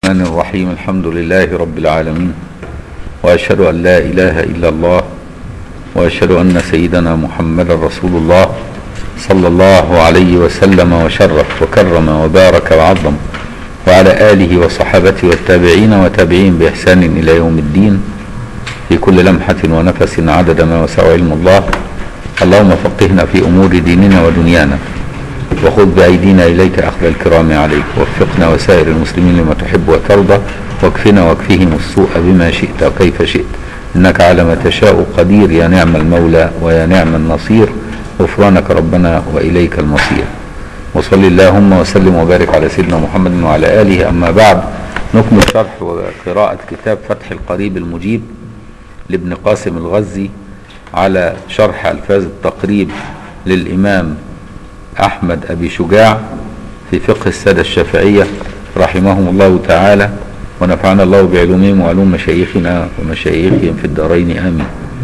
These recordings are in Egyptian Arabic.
الرحمن الرحيم الحمد لله رب العالمين وأشهد أن لا إله إلا الله وأشهد أن سيدنا محمد رسول الله صلى الله عليه وسلم وشرف وكرم وبارك وعظم وعلى آله وصحابته والتابعين وتابعين بإحسان إلى يوم الدين في كل لمحة ونفس عدد ما وسع علم الله اللهم فقهنا في أمور ديننا ودنيانا وخذ بأيدينا إليك أخذ الكرام عليك وفقنا وسائر المسلمين لما تحب وترضى واكفنا واكفهم السوء بما شئت وكيف شئت إنك على ما تشاء قدير يا نعم المولى ويا نعم النصير غفرانك ربنا وإليك المصير وصل اللهم وسلم وبارك على سيدنا محمد وعلى آله أما بعد نكمل شرح وقراءة كتاب فتح القريب المجيب لابن قاسم الغزي على شرح ألفاظ التقريب للإمام أحمد أبي شجاع في فقه السادة الشافعية رحمهم الله تعالى ونفعنا الله بعلومهم وعلوم مشايخنا ومشايخهم في الدارين آمين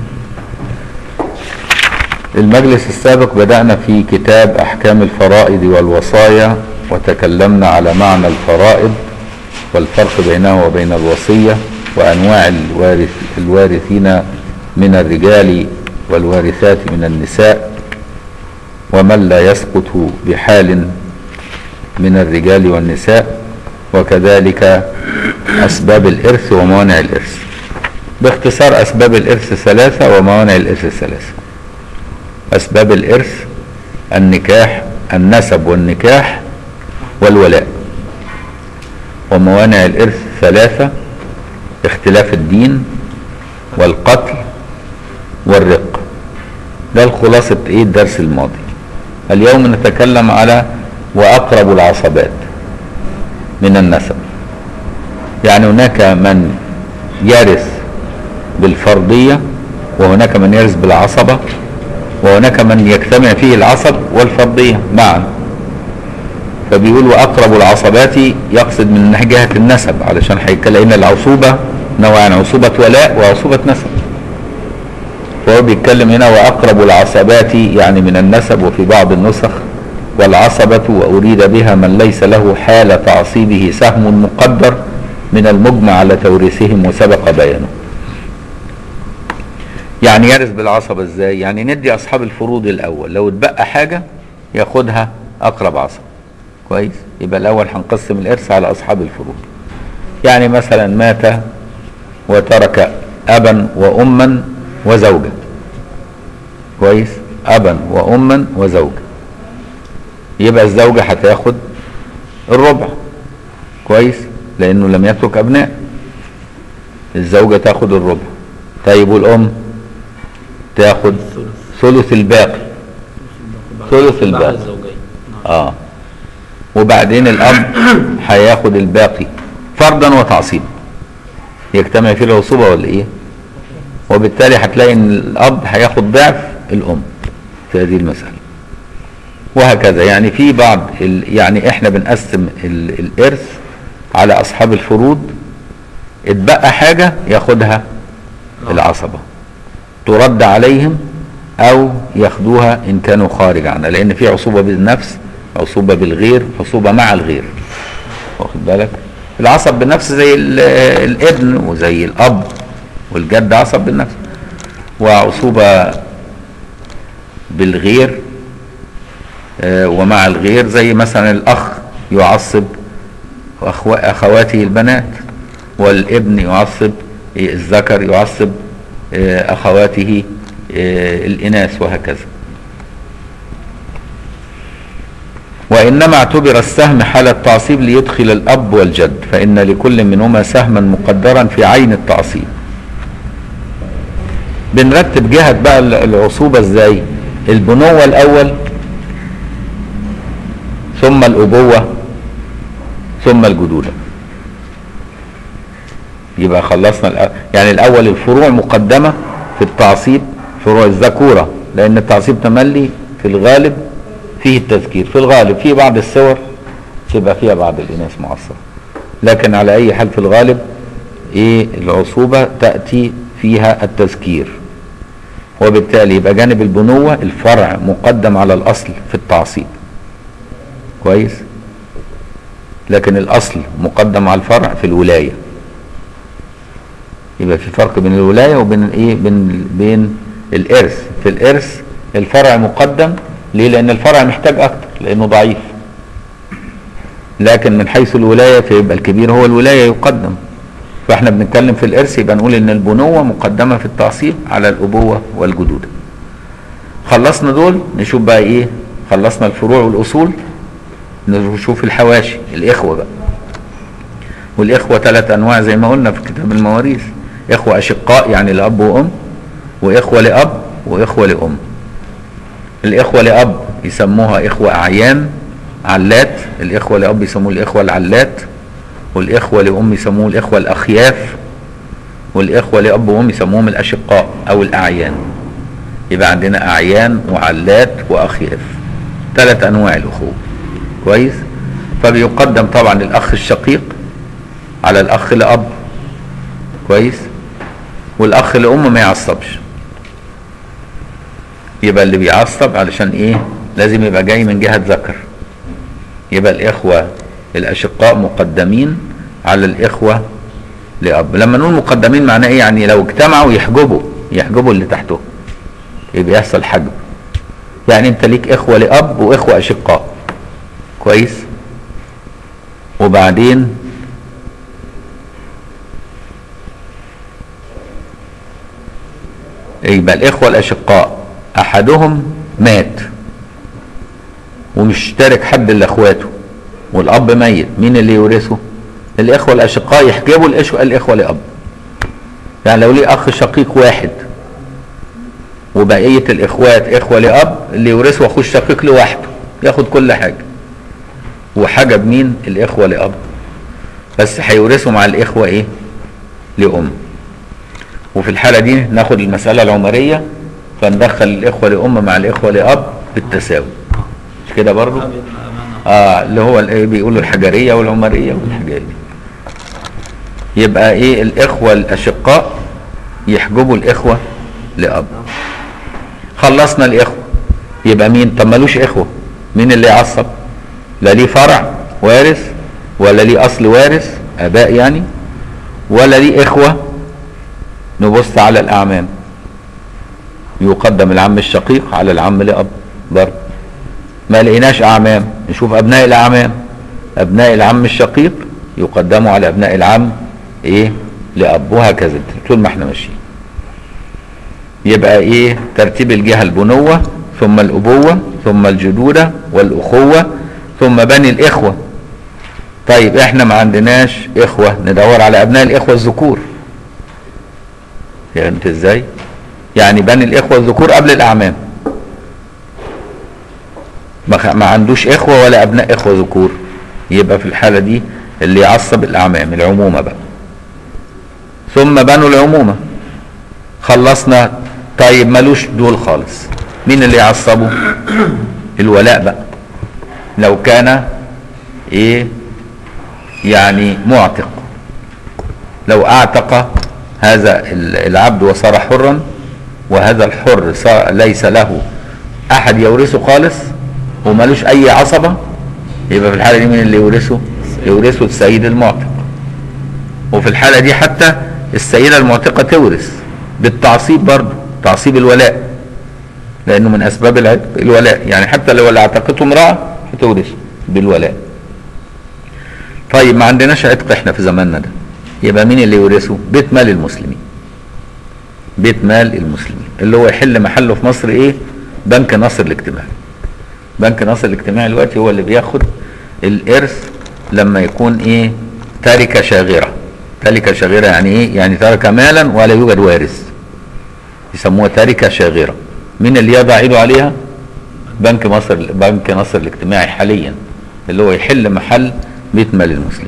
المجلس السابق بدأنا في كتاب أحكام الفرائض والوصايا وتكلمنا على معنى الفرائض والفرق بينه وبين الوصية وأنواع الوارث الوارثين من الرجال والوارثات من النساء ومن لا يسقط بحال من الرجال والنساء وكذلك أسباب الإرث وموانع الإرث باختصار أسباب الإرث ثلاثة وموانع الإرث ثلاثة أسباب الإرث النكاح النسب والنكاح والولاء وموانع الإرث ثلاثة اختلاف الدين والقتل والرق ده الخلاصة ايه الدرس الماضي اليوم نتكلم على وأقرب العصبات من النسب يعني هناك من يرث بالفرضية وهناك من يرث بالعصبة وهناك من يجتمع فيه العصب والفرضية معا فبيقول وأقرب العصبات يقصد من جهة النسب علشان هيتكلم ان العصوبة نوعان عصوبة ولاء وعصوبة نسب فهو بيتكلم هنا وأقرب العصبات يعني من النسب وفي بعض النسخ والعصبة وأريد بها من ليس له حال تعصيبه سهم مقدر من المجمع على توريثهم وسبق بيانه يعني يرث بالعصبة ازاي يعني ندي أصحاب الفروض الأول لو اتبقى حاجة ياخدها أقرب عصب كويس يبقى الأول هنقسم الإرث على أصحاب الفروض يعني مثلا مات وترك أبا وأما وزوجة كويس أبا وأما وزوجة يبقى الزوجة هتاخد الربع كويس لأنه لم يترك أبناء الزوجة تاخد الربع طيب والأم تاخد ثلث الباقي ثلث الباقي اه وبعدين الأب هياخد الباقي فرضا وتعصيبا يجتمع فيه العصوبة ولا ايه وبالتالي هتلاقي ان الاب هياخد ضعف الام في هذه المسألة وهكذا يعني في بعض ال يعني احنا بنقسم ال الارث على اصحاب الفروض اتبقى حاجة ياخدها العصبة ترد عليهم او ياخدوها ان كانوا خارج عنها لان في عصوبة بالنفس عصوبة بالغير عصوبة مع الغير واخد بالك العصب بالنفس زي الابن وزي الاب والجد عصب بالنفس وعصوبة بالغير آه ومع الغير زي مثلا الاخ يعصب اخواته البنات والابن يعصب الذكر يعصب آه اخواته آه الاناث وهكذا وإنما اعتبر السهم حال التعصيب ليدخل الأب والجد فإن لكل منهما سهما مقدرا في عين التعصيب بنرتب جهة بقى العصوبة ازاي البنوة الأول ثم الأبوة ثم الجدودة يبقى خلصنا يعني الأول الفروع مقدمة في التعصيب فروع الذكورة لأن التعصيب تملي في الغالب فيه التذكير في الغالب في بعض الصور تبقى فيها بعض الإناث معصرة لكن على أي حال في الغالب إيه العصوبة تأتي فيها التذكير وبالتالي يبقى جانب البنوة الفرع مقدم على الأصل في التعصيب كويس لكن الاصل مقدم على الفرع في الولايه يبقى في فرق بين الولايه وبين الايه بين بين الارث في الارث الفرع مقدم ليه لان الفرع محتاج اكتر لانه ضعيف لكن من حيث الولايه فيبقى الكبير هو الولايه يقدم فاحنا بنتكلم في الارث يبقى نقول ان البنوه مقدمه في التعصيب على الابوه والجدوده خلصنا دول نشوف بقى ايه خلصنا الفروع والاصول نشوف الحواشي الاخوه بقى والاخوه ثلاث انواع زي ما قلنا في كتاب المواريث اخوه اشقاء يعني لاب وام واخوه لاب واخوه لام الاخوه لاب يسموها اخوه اعيان علات الاخوه لاب يسموه الاخوه العلات والاخوه لام يسموه الاخوه الاخياف والاخوه لاب وام يسموهم الاشقاء او الاعيان يبقى عندنا اعيان وعلات واخياف ثلاث انواع الاخوه كويس فبيقدم طبعا الاخ الشقيق على الاخ لاب كويس والاخ لام ما يعصبش يبقى اللي بيعصب علشان ايه لازم يبقى جاي من جهه ذكر يبقى الاخوه الاشقاء مقدمين على الاخوه لاب لما نقول مقدمين معناه ايه يعني لو اجتمعوا يحجبوا يحجبوا اللي تحتهم يبقى يحصل حجب يعني انت ليك اخوه لاب واخوه اشقاء كويس وبعدين يبقى الاخوه الاشقاء احدهم مات ومش تارك حد لاخواته والاب ميت مين اللي يورثه الاخوه الاشقاء يحجبوا الإخوة- الاخوه لاب يعني لو ليه اخ شقيق واحد وبقيه الاخوات اخوه لاب اللي يورثوا اخوه الشقيق لوحده ياخد كل حاجه وحجب مين الاخوه لاب بس هيورثوا مع الاخوه ايه لام وفي الحاله دي ناخد المساله العمريه فندخل الاخوه لام مع الاخوه لاب بالتساوي مش كده برضو اه اللي هو الايه بيقولوا الحجريه والعمريه والحاجات دي يبقى ايه الاخوه الاشقاء يحجبوا الاخوه لاب خلصنا الاخوه يبقى مين طب ملوش اخوه مين اللي يعصب لا ليه فرع وارث ولا ليه اصل وارث اباء يعني ولا ليه اخوه نبص على الاعمام يقدم العم الشقيق على العم لاب برضه ما لقيناش اعمام نشوف ابناء الاعمام ابناء العم الشقيق يقدموا على ابناء العم ايه لاب وهكذا طول ما احنا ماشيين يبقى ايه ترتيب الجهه البنوه ثم الابوه ثم الجدوده والاخوه ثم بني الاخوه طيب احنا ما عندناش اخوه ندور على ابناء الاخوه الذكور فهمت ازاي يعني بني الاخوه الذكور قبل الاعمام ما خ- ما عندوش اخوه ولا ابناء اخوه ذكور يبقى في الحاله دي اللي يعصب الاعمام العمومه بقى ثم بنوا العمومه خلصنا طيب ملوش دول خالص مين اللي يعصبه الولاء بقى لو كان ايه يعني معتق لو اعتق هذا ال- العبد وصار حرا وهذا الحر صار ليس له احد يورثه خالص ومالوش اي عصبه يبقى في الحاله دي مين اللي يورثه يورثه السيد المعتق وفي الحاله دي حتى السيده المعتقه تورث بالتعصيب برضه تعصيب الولاء لانه من اسباب العتق الولاء يعني حتى لو اللي اعتقته امراه هتورث بالولاء طيب ما عندناش عتق احنا في زماننا ده يبقى مين اللي يورثه بيت مال المسلمين بيت مال المسلمين اللي هو يحل محله في مصر ايه بنك ناصر الاجتماعي بنك ناصر الاجتماعي دلوقتي هو اللي بياخد الارث لما يكون ايه تركه شاغره تركه شاغره يعني ايه يعني ترك مالا ولا يوجد وارث يسموها تركه شاغره مين اللي يضع ايده عليها بنك مصر بنك ناصر الاجتماعي حاليا اللي هو يحل محل بيت مال المسلمين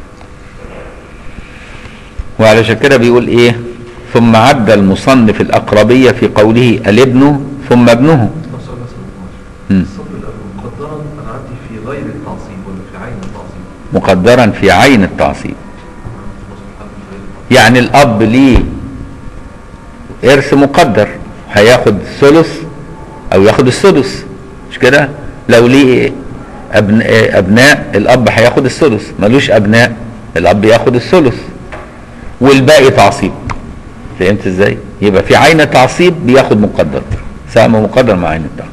وعلشان كده بيقول ايه ثم عد المصنف الأقربية في قوله الابن ثم ابنه مم. الصف الأول مقدرا أنا عندي في غير التعصيب ولا في عين التعصيب مقدرا في عين التعصيب بص الحمد في غير التعصيب يعني الأب ليه إرث مقدر هياخد الثلث أو ياخد السدس مش كده لو ليه أبناء, أبناء الأب هياخد الثلث ملوش أبناء الأب ياخد الثلث والباقي تعصيب فهمت ازاي؟ يبقى في عين تعصيب بياخد مقدر سهم مقدر مع عين التعصيب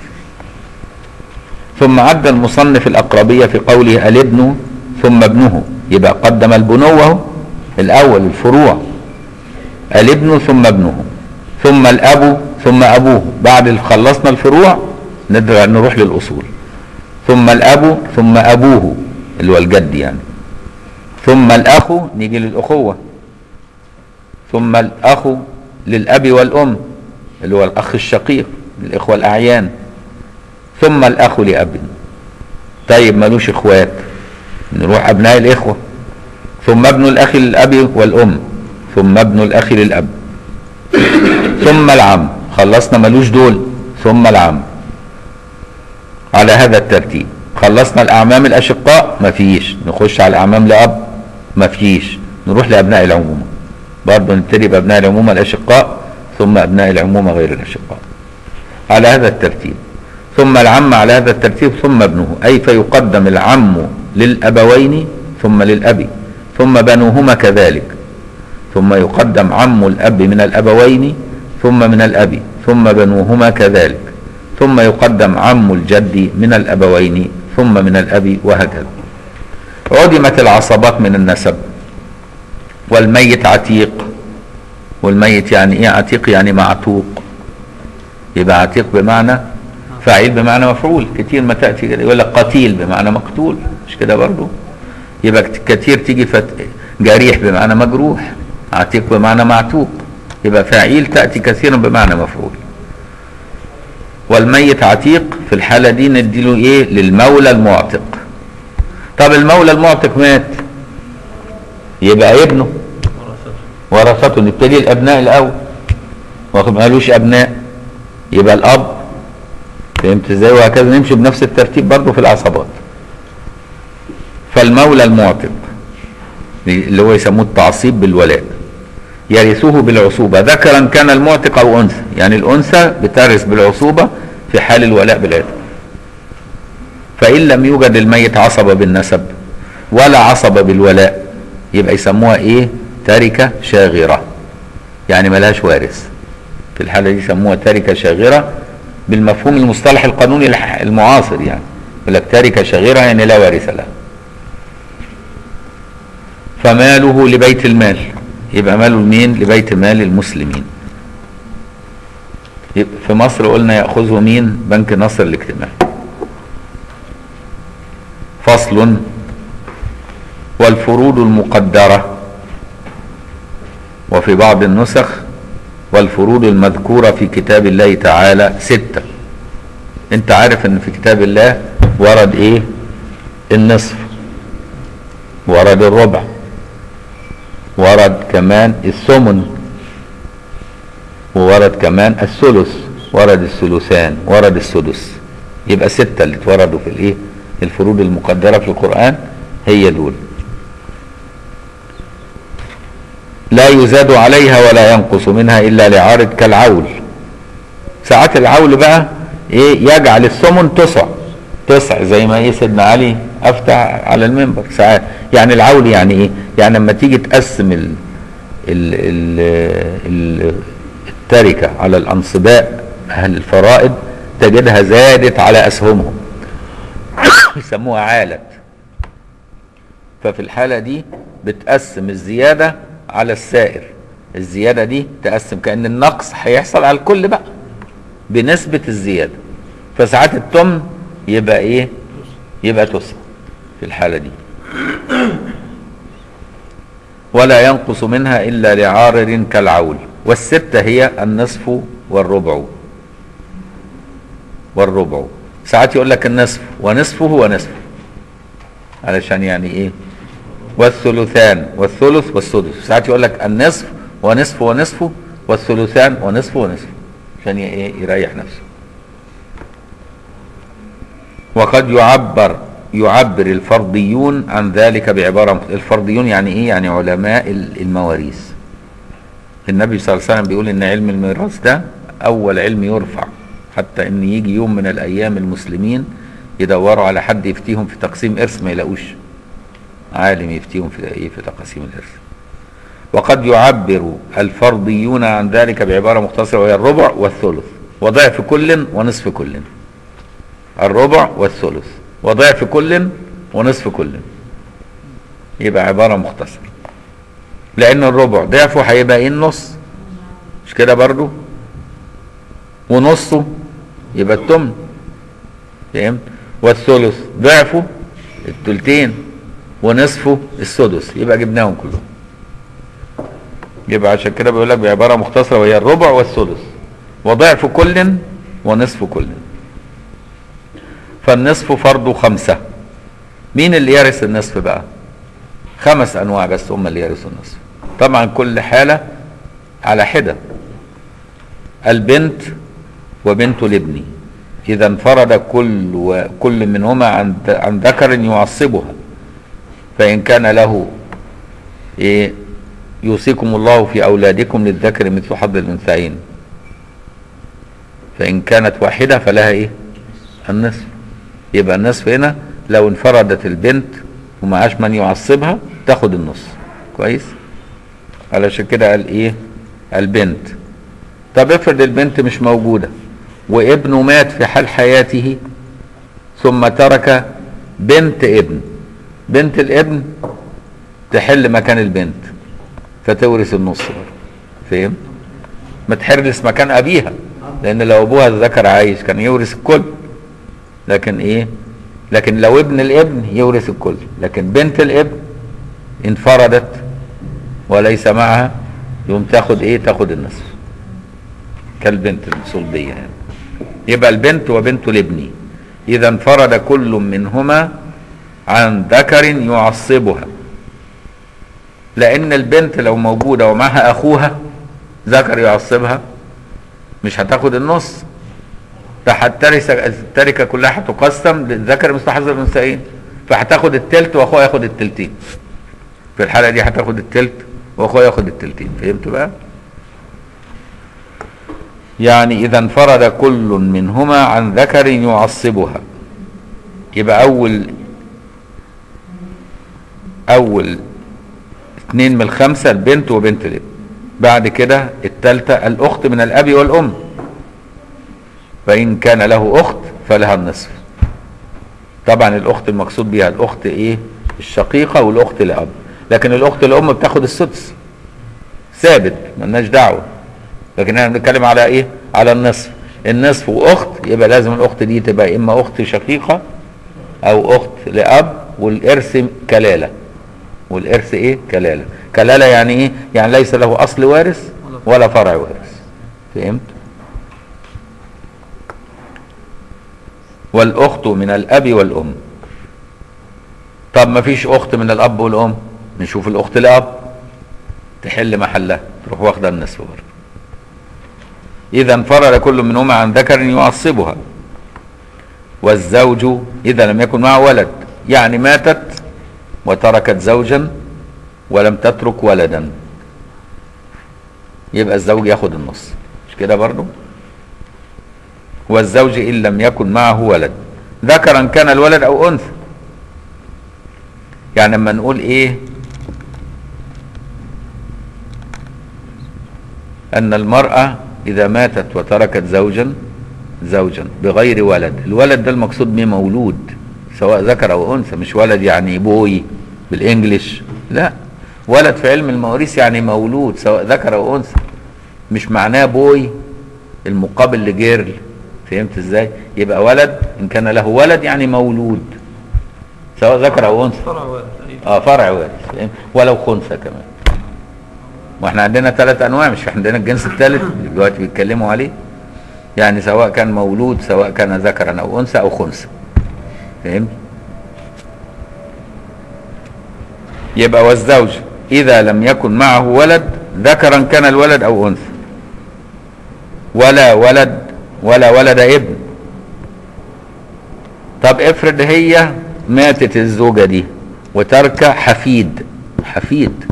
ثم عد المصنف الأقربية في قوله الابن ثم ابنه يبقى قدم البنوة الأول الفروع الابن ثم ابنه ثم الأب ثم أبوه بعد خلصنا الفروع نرجع نروح للأصول ثم الأب ثم أبوه اللي هو الجد يعني ثم الأخ نيجي للأخوة ثم الأخ للأب والأم اللي هو الأخ الشقيق الإخوة الأعيان ثم الأخ لأب طيب ملوش إخوات نروح أبناء الإخوة ثم ابن الأخ للأب والأم ثم ابن الأخ للأب ثم العم خلصنا ملوش دول ثم العم على هذا الترتيب خلصنا الأعمام الأشقاء مفيش نخش على الأعمام لأب مفيش نروح لأبناء العمومة برضه نبتدي بأبناء العمومة الأشقاء ثم أبناء العمومة غير الأشقاء على هذا الترتيب ثم العم على هذا الترتيب ثم ابنه أي فيقدم العم للأبوين ثم للأب ثم بنوهما كذلك ثم يقدم عم الأب من الأبوين ثم من الأب ثم بنوهما كذلك ثم يقدم عم الجد من الأبوين ثم من الأب وهكذا عدمت العصبات من النسب والميت عتيق والميت يعني ايه عتيق يعني معتوق يبقى عتيق بمعنى فاعل بمعنى مفعول كتير ما تأتي كده يقول لك قتيل بمعنى مقتول مش كده برضو يبقى كتير تيجي فت... جريح بمعنى مجروح عتيق بمعنى معتوق يبقى فاعيل تأتي كثيرا بمعنى مفعول والميت عتيق في الحالة دي نديله ايه للمولى المعتق طب المولى المعتق مات يبقى ابنه ورثته نبتدي الابناء الاول واخد مالوش ابناء يبقى الاب فهمت ازاي وهكذا نمشي بنفس الترتيب برضه في العصبات فالمولى المعتق اللي هو يسموه التعصيب بالولاء يرثه بالعصوبة ذكرا كان المعتق أو أنثى يعني الأنثى بترث بالعصوبة في حال الولاء بالعتق فإن لم يوجد الميت عصبة بالنسب ولا عصبة بالولاء يبقى يسموها إيه تركة شاغرة يعني ملهاش وارث في الحالة دي يسموها تركة شاغرة بالمفهوم المصطلح القانوني المعاصر يعني يقول لك تركة شاغرة يعني لا وارث لها فماله لبيت المال يبقى ماله لمين لبيت مال المسلمين في مصر قلنا يأخذه مين بنك نصر الاجتماعي فصل والفروض المقدرة وفي بعض النسخ والفروض المذكورة في كتاب الله تعالى ستة انت عارف ان في كتاب الله ورد ايه النصف ورد الربع ورد كمان الثمن وورد كمان الثلث ورد الثلثان ورد السدس يبقى ستة اللي اتوردوا في الايه الفروض المقدرة في القرآن هي دول لا يزاد عليها ولا ينقص منها إلا لعارض كالعول ساعات العول بقى ايه يجعل الثمن تسع تسع زي ما ايه سيدنا علي افتح على المنبر ساعات يعني العول يعني ايه يعني لما تيجي تقسم ال ال ال ال التركة على الانصباء اهل الفرائض تجدها زادت على اسهمهم يسموها عالت ففي الحالة دي بتقسم الزيادة على السائر الزيادة دي تقسم كأن النقص هيحصل على الكل بقى بنسبة الزيادة فساعات التمن يبقى ايه يبقى تسع في الحالة دي ولا ينقص منها إلا لعارر كالعول والستة هي النصف والربع والربع ساعات يقول لك النصف ونصفه ونصفه علشان يعني ايه والثلثان والثلث والسدس ساعات يقول لك النصف ونصف ونصفه والثلثان ونصف ونصفه عشان ايه يريح نفسه وقد يعبر يعبر الفرضيون عن ذلك بعبارة الفرضيون يعني ايه يعني علماء المواريث النبي صلى الله عليه وسلم بيقول ان علم الميراث ده اول علم يرفع حتى ان يجي يوم من الايام المسلمين يدوروا على حد يفتيهم في تقسيم ارث ما يلاقوش عالم يفتيهم في ايه في تقاسيم الارث وقد يعبر الفرضيون عن ذلك بعبارة مختصرة وهي الربع والثلث وضعف كل ونصف كل الربع والثلث وضعف كل ونصف كل يبقى عبارة مختصرة لأن الربع ضعفه هيبقى ايه النص مش كده برضو ونصه يبقى التمن فهمت والثلث ضعفه التلتين ونصفه السدس يبقى جبناهم كلهم يبقى عشان كده بيقول لك بعباره مختصره وهي الربع والثلث وضعف كل ونصف كل فالنصف فرض خمسه مين اللي يرث النصف بقى خمس انواع بس هم اللي يرثوا النصف طبعا كل حاله على حده البنت وبنت الابن اذا انفرد كل وكل منهما عن عن ذكر يعصبها فان كان له ايه يوصيكم الله في أولادكم للذكر مثل حظ الأنثيين فإن كانت واحدة فلها إيه؟ النصف يبقى النصف هنا لو انفردت البنت ومعاش من يعصبها تاخد النص كويس؟ علشان كده قال إيه؟ البنت طب افرض البنت مش موجودة وابنه مات في حال حياته ثم ترك بنت ابن بنت الابن تحل مكان البنت فتورث النص برضه فهم ما تحرس مكان ابيها لان لو ابوها الذكر عايش كان يورث الكل لكن ايه لكن لو ابن الابن يورث الكل لكن بنت الابن انفردت وليس معها يقوم تاخد ايه تاخد النصف كالبنت الصلبية يعني يبقى البنت وبنت الابن اذا انفرد كل منهما عن ذكر يعصبها لان البنت لو موجوده ومعها اخوها ذكر يعصبها مش هتاخد النص ده هترث التركه كلها هتقسم للذكر مثل حظ الانثيين فهتاخد التلت واخوها ياخد التلتين في الحاله دي هتاخد التلت واخوها ياخد التلتين فهمت بقى يعني اذا انفرد كل منهما عن ذكر يعصبها يبقى اول اول اثنين من الخمسة البنت وبنت الابن بعد كده التالتة الأخت من الأب والأم فإن كان له أخت فلها النصف طبعا الأخت المقصود بها الأخت إيه الشقيقة والأخت لأب لكن الأخت الأم بتاخد السدس ثابت ملناش دعوة لكن احنا بنتكلم على إيه على النصف النصف وأخت يبقى لازم الأخت دي تبقى إما أخت شقيقة أو أخت لأب والإرث كلالة والإرث إيه كلالة كلالة يعني إيه يعني ليس له أصل وارث ولا فرع وارث فهمت والأخت من الأب والأم طب ما فيش أخت من الأب والأم نشوف الأخت الأب تحل محلها تروح واخدة النصف برضه إذا انفرد كل منهما عن ذكر يعصبها والزوج إذا لم يكن معه ولد يعني ماتت وتركت زوجا ولم تترك ولدا يبقى الزوج ياخد النص مش كده برضه والزوج إن لم يكن معه ولد ذكرا كان الولد أو أنثى يعني لما نقول إيه أن المرأة إذا ماتت وتركت زوجا زوجا بغير ولد الولد ده المقصود به مولود سواء ذكر أو أنثى مش ولد يعني بوي بالإنجليش لا ولد في علم المواريث يعني مولود سواء ذكر أو أنثى مش معناه بوي المقابل لجيرل فهمت ازاي يبقى ولد ان كان له ولد يعني مولود سواء ذكر او انثى فرع وارث أيوة. اه فرع وارث فاهم؟ ولو خنثى كمان واحنا عندنا ثلاث انواع مش عندنا الجنس الثالث دلوقتي بيتكلموا عليه يعني سواء كان مولود سواء كان ذكرا او انثى او خنثى فهمت يبقى والزوج اذا لم يكن معه ولد ذكرا كان الولد او انثى ولا ولد ولا ولد ابن طب افرض هي ماتت الزوجة دي وترك حفيد حفيد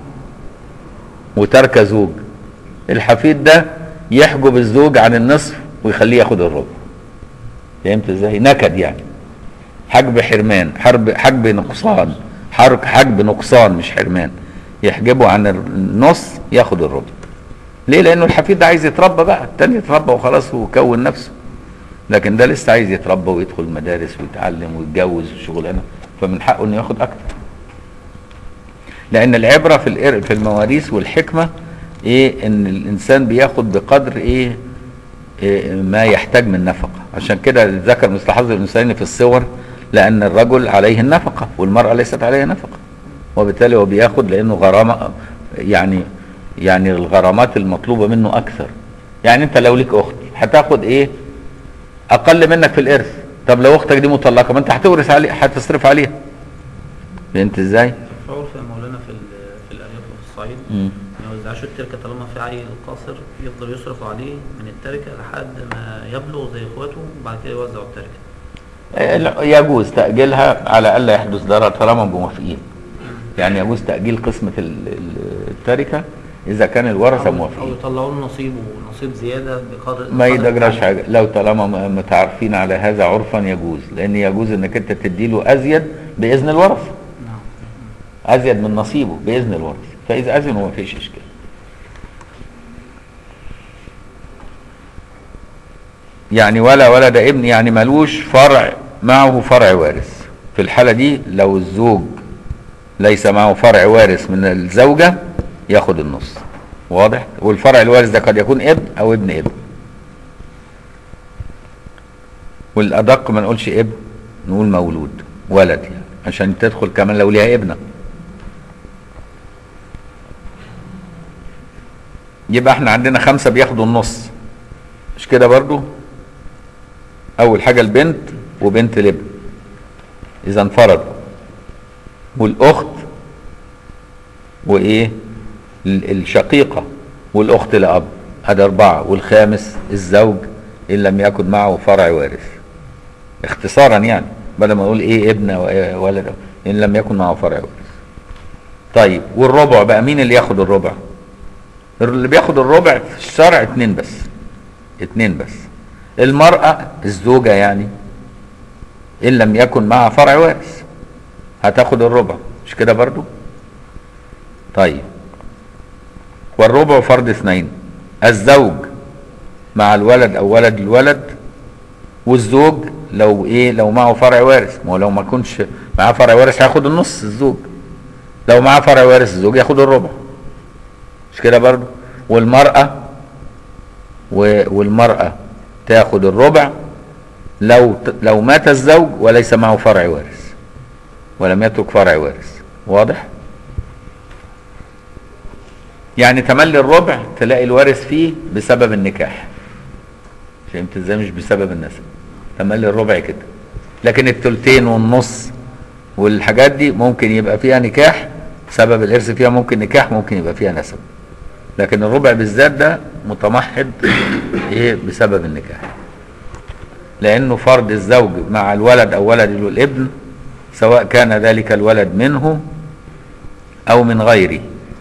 وترك زوج الحفيد ده يحجب الزوج عن النصف ويخليه ياخد الربع فهمت ازاي نكد يعني حجب حرمان حرب حجب نقصان حرك حجب نقصان مش حرمان يحجبه عن النص ياخد الربع ليه لانه الحفيد ده عايز يتربى بقى التاني يتربى وخلاص وكون نفسه لكن ده لسه عايز يتربى ويدخل مدارس ويتعلم ويتجوز وشغلانه فمن حقه انه ياخد اكتر لان العبره في الإر- في المواريث والحكمه ايه ان الانسان بياخد بقدر ايه, إيه ما يحتاج من نفقه عشان كده ذكر مثل حظ الانسان في الصور لان الرجل عليه النفقه والمراه ليست عليها نفقه وبالتالي هو بياخد لانه غرامه يعني يعني الغرامات المطلوبه منه اكثر يعني انت لو ليك اخت هتاخد ايه اقل منك في الارث طب لو اختك دي مطلقه ما انت هتورث عليها هتصرف عليها فهمت ازاي في عرف يا مولانا في ال- في الارياف وفي الصعيد مم. ما يوزعش التركه طالما في عيل قاصر يفضل يصرفوا عليه من التركه لحد ما يبلغ زي اخواته وبعد كده يوزعوا التركه آه، لا، يجوز تأجيلها على ألا يحدث ضرر طالما موافقين يعني يجوز تأجيل قسمة ال- ال- التركة إذا كان الورثة او, أو موافقين يطلعوا له نصيب ونصيب زياده بقدر ما بقدر يدجرش الحال. حاجة لو طالما م- متعارفين على هذا عرفا يجوز لأن يجوز إنك أنت تديله أزيد بإذن الورثة نعم أزيد من نصيبه بإذن الورثة فإذا أذنوا ما فيش إشكال يعني ولا ولد ابن يعني ملوش فرع معه فرع وارث في الحالة دي لو الزوج ليس معه فرع وارث من الزوجة ياخد النص واضح والفرع الوارث ده قد يكون ابن او ابن ابن والادق ما نقولش ابن نقول مولود ولد يعني عشان تدخل كمان لو ليها ابنه يبقى احنا عندنا خمسة بياخدوا النص مش كده برضو اول حاجة البنت وبنت الابن اذا انفردوا والاخت وايه ال- الشقيقة والاخت لاب هذا اربعة والخامس الزوج ان لم يكن معه فرع وارث اختصارا يعني بدل ما نقول ايه ابن و- ولد ان لم يكن معه فرع وارث طيب والربع بقى مين اللي ياخد الربع اللي بياخد الربع في الشرع اتنين بس اتنين بس المرأة الزوجة يعني إن لم يكن معها فرع وارث هتاخد الربع مش كده برضو طيب والربع فرض اثنين الزوج مع الولد او ولد الولد والزوج لو ايه لو معه فرع وارث ما هو لو ما كنش معاه فرع وارث هياخد النص الزوج لو معاه فرع وارث الزوج ياخد الربع مش كده برضو والمرأة و- والمرأة تاخد الربع لو ت- لو مات الزوج وليس معه فرع وارث ولم يترك فرع وارث واضح يعني تملي الربع تلاقي الوارث فيه بسبب النكاح فهمت ازاي مش بسبب النسب تملي الربع كده لكن التلتين والنص والحاجات دي ممكن يبقى فيها نكاح سبب الارث فيها ممكن نكاح ممكن يبقى فيها نسب لكن الربع بالذات ده متمحض ايه بسبب النكاح لانه فرض الزوج مع الولد او ولد الابن سواء كان ذلك الولد منه او من غيره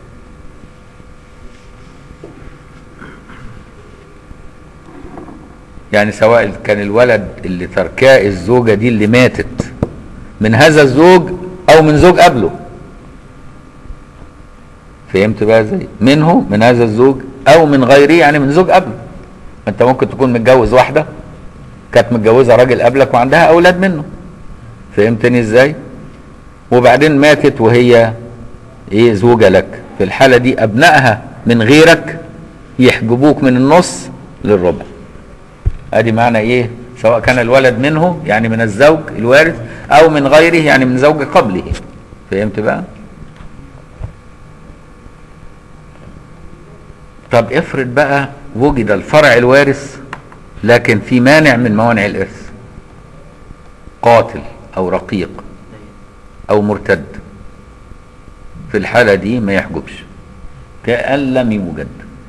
يعني سواء كان الولد اللي تركاه الزوجة دي اللي ماتت من هذا الزوج او من زوج قبله فهمت بقى ازاي منه من هذا الزوج او من غيره يعني من زوج قبله ما انت ممكن تكون متجوز واحده كانت متجوزه راجل قبلك وعندها اولاد منه فهمتني ازاي وبعدين ماتت وهي ايه زوجه لك في الحاله دي ابنائها من غيرك يحجبوك من النص للربع ادي معنى ايه سواء كان الولد منه يعني من الزوج الوارث او من غيره يعني من زوج قبله فهمت بقى طب افرض بقى وجد الفرع الوارث لكن في مانع من موانع الارث قاتل او رقيق او مرتد في الحالة دي ما يحجبش كأن لم يوجد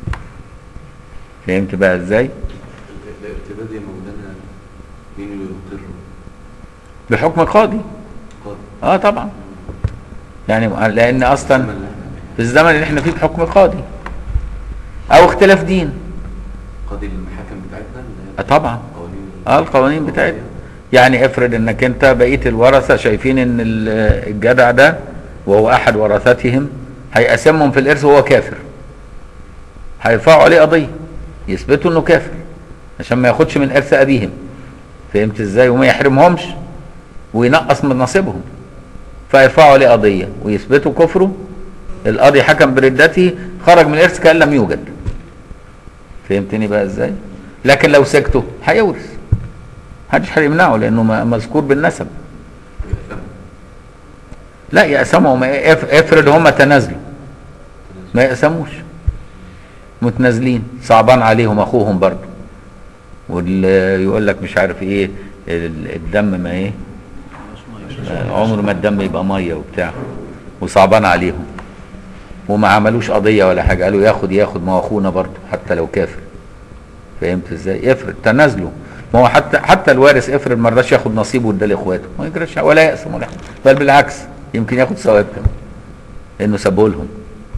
فهمت بقى ازاي الارتباط يا مولانا مين اللي يقره؟ بحكم قاضي قاضي اه طبعا يعني لان اصلا الزمن اللي احنا فيه. في الزمن اللي احنا فيه بحكم قاضي او اختلاف دين قاضي المحاكم بتاعتنا اللي آه هي طبعا قوانين اه القوانين بتاعتنا يعني افرض انك انت بقيه الورثه شايفين ان ال- الجدع ده وهو احد ورثتهم هيقسمهم في الارث وهو كافر هيرفعوا عليه قضيه يثبتوا انه كافر عشان ما ياخدش من ارث ابيهم فهمت ازاي وما يحرمهمش وينقص من نصيبهم فيرفعوا عليه قضيه ويثبتوا كفره القاضي حكم بردته خرج من الارث كان لم يوجد فهمتني بقى ازاي لكن لو سكتوا هيورث محدش هيمنعه لانه م- مذكور بالنسب يفهم لا يقسموا ما اف- افرض هم تنازلوا ما يقسموش متنازلين صعبان عليهم اخوهم برضه واللي يقول لك مش عارف ايه ال- الدم ما ايه آه، عمر ما الدم يبقى ميه وبتاع وصعبان عليهم وما عملوش قضيه ولا حاجه قالوا ياخد ياخد ما هو اخونا برضه حتى لو كافر فهمت ازاي افرض تنازلوا ما هو حتى حتى الوارث افرض ما رضاش ياخد نصيبه واداه لاخواته ما يجراش ولا يقسم ولا حاجه بل بالعكس يمكن ياخد ثواب كمان لانه سابه لهم